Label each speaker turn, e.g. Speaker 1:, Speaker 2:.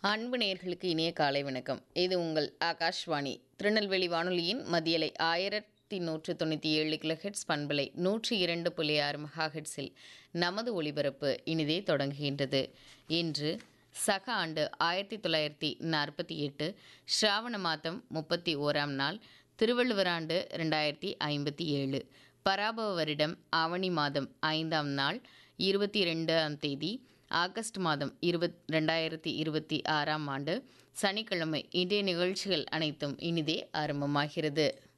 Speaker 1: அன்பு நேயர்களுக்கு இனிய காலை வணக்கம் இது உங்கள் ஆகாஷ்வாணி திருநெல்வேலி வானொலியின் மதியலை ஆயிரத்தி நூற்று தொண்ணூற்றி ஏழு கிலோஹெட்ஸ் பண்பலை நூற்றி இரண்டு புள்ளி ஆறு மெகாஹெட்ஸில் நமது ஒளிபரப்பு இனிதே தொடங்குகின்றது இன்று சக ஆண்டு ஆயிரத்தி தொள்ளாயிரத்தி நாற்பத்தி எட்டு ஸ்ராவண மாதம் முப்பத்தி ஓராம் நாள் திருவள்ளுவர் ஆண்டு ரெண்டாயிரத்தி ஐம்பத்தி ஏழு பராபவ வருடம் ஆவணி மாதம் ஐந்தாம் நாள் இருபத்தி ரெண்டாம் தேதி ஆகஸ்ட் மாதம் இருபத் ரெண்டாயிரத்தி இருபத்தி ஆறாம் ஆண்டு சனிக்கிழமை இன்றைய நிகழ்ச்சிகள் அனைத்தும் இனிதே ஆரம்பமாகிறது